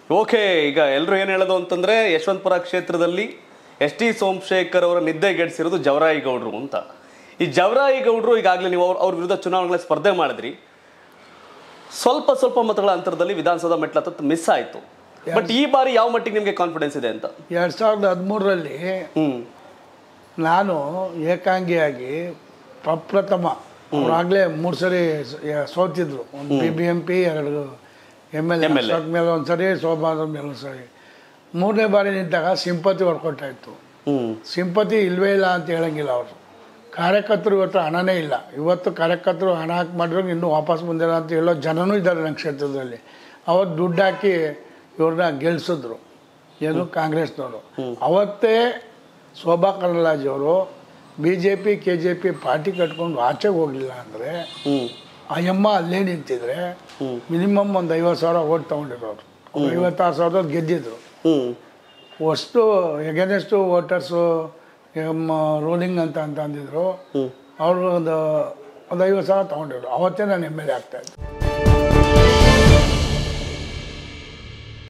Okay ಈಗ ಎಲ್ಲರೂ ಏನು ಹೇಳೋದು ಅಂತಂದ್ರೆ ಯಶವಂತಪುರ ಕ್ಷೇತ್ರದಲ್ಲಿ ಎಸ್ ಟಿ ಸೋಮಶೇಖರ್ ಅವರ ನಿದ್ದೆಗೆಡಿಸಿರೋದು ಜವರಾಯಿ ಗೌಡ್ರು ಅಂತ ಈ ಜವರಾಯಿ ಗೌಡ್ರು ಈಗಾಗಲೇ ನೀವು ಅವ್ರ ಅವ್ರ ವಿರುದ್ಧ ಚುನಾವಣೆಗಳ ಸ್ಪರ್ಧೆ ಮಾಡಿದ್ರಿ ಸ್ವಲ್ಪ ಸ್ವಲ್ಪ ಮತಗಳ ಅಂತರದಲ್ಲಿ ವಿಧಾನಸೌಧ ಮೆಟ್ಲ ಹತ್ತತ್ತು ಮಿಸ್ ಆಯ್ತು ಬಟ್ ಈ ಬಾರಿ ಯಾವ ಮಟ್ಟಿಗೆ ನಿಮಗೆ ಕಾನ್ಫಿಡೆನ್ಸ್ ಇದೆ ಅಂತ ಎರಡು ಸಾವಿರದ ಹದಿಮೂರರಲ್ಲಿ ಹ್ಮ್ ನಾನು ಏಕಾಂಗಿಯಾಗಿ ಪ್ರಪ್ರಥಮ ಅವರಾಗಲೇ ಮೂರು ಸರಿ ಸ- ಯ- ಸೋತಿದ್ರು ಒಂದು ಬಿ ಬಿ ಎಂ ಪಿ ಎರಡು M L A MLA. Ashok ಮೇಲೆ ಒಂದು ಸರಿ ಶೋಭಾ ಮೇಲೆ ಒಂದು ಸರಿ ಮೂರನೇ ಬಾರಿ ನಿಂತಾಗ ಸಿಂಪತಿ ವರ್ಕೌಟ್ ಆಯಿತು ಹ್ಮ್ ಸಿಂಪತಿ ಇಲ್ವೇ ಇಲ್ಲ ಅಂತ ಹೇಳಂಗಿಲ್ಲ ಅವರು ಕಾರ್ಯಕರ್ತರು ಇವತ್ತು ಹಣನೇ ಇಲ್ಲ ಇವತ್ತು ಕಾರ್ಯಕರ್ತರು ಹಣ ಹಾಕಿ ಮಾಡಿದ್ರು ಇನ್ನೂ ವಾಪಸ್ ಬಂದಿಲ್ಲ ಅಂತ ಹೇಳೋ ಜನನೂ ಇದ್ದಾರೆ ನನ್ನ ಕ್ಷೇತ್ರದಲ್ಲಿ ಅವತ್ತು ದುಡ್ಡು ಹಾಕಿ ಇವ್ರನ್ನ ಗೆಲ್ಸಿದ್ರು ಏನು ಕಾಂಗ್ರೆಸ್ನವರು ಅವತ್ತೇ ಶೋಭಾ ಕರಂದ್ಲಾಜೆಯವರು B J P K J P party ಕಟ್ಕೊಂಡು ಆಚೆಗೆ ಹೋಗಲಿಲ್ಲ ಅಂದರೆ ಹ್ಮ್ ಆ ಯಮ್ಮ ಅಲ್ಲೇ ನಿಂತಿದ್ರೆ ಮಿನಿಮಮ್ ಒಂದು ಐವತ್ತು ಸಾವಿರ ಓಟ್ ತೊಗೊಂಡಿರೋರು ಐವತ್ತಾರು ಸಾವಿರದಲ್ಲಿ ಗೆದ್ದಿದ್ರು ಹ್ಮ್ ಅಷ್ಟು ಎಗೇನೆಸ್ಟು ವೋಟರ್ಸು ರೂಲಿಂಗ್ ಅಂತ ಅಂತ ಅಂದಿದ್ರು ಅವರು ಒಂದು ಒಂದು ಐವತ್ತು ಸಾವಿರ ತೊಗೊಂಡಿದ್ರು ಅವತ್ತೇ ನಾನು ಎಮ್ ಎಲ್ ಎ ಆಗ್ತಾಯಿದ್ದೆ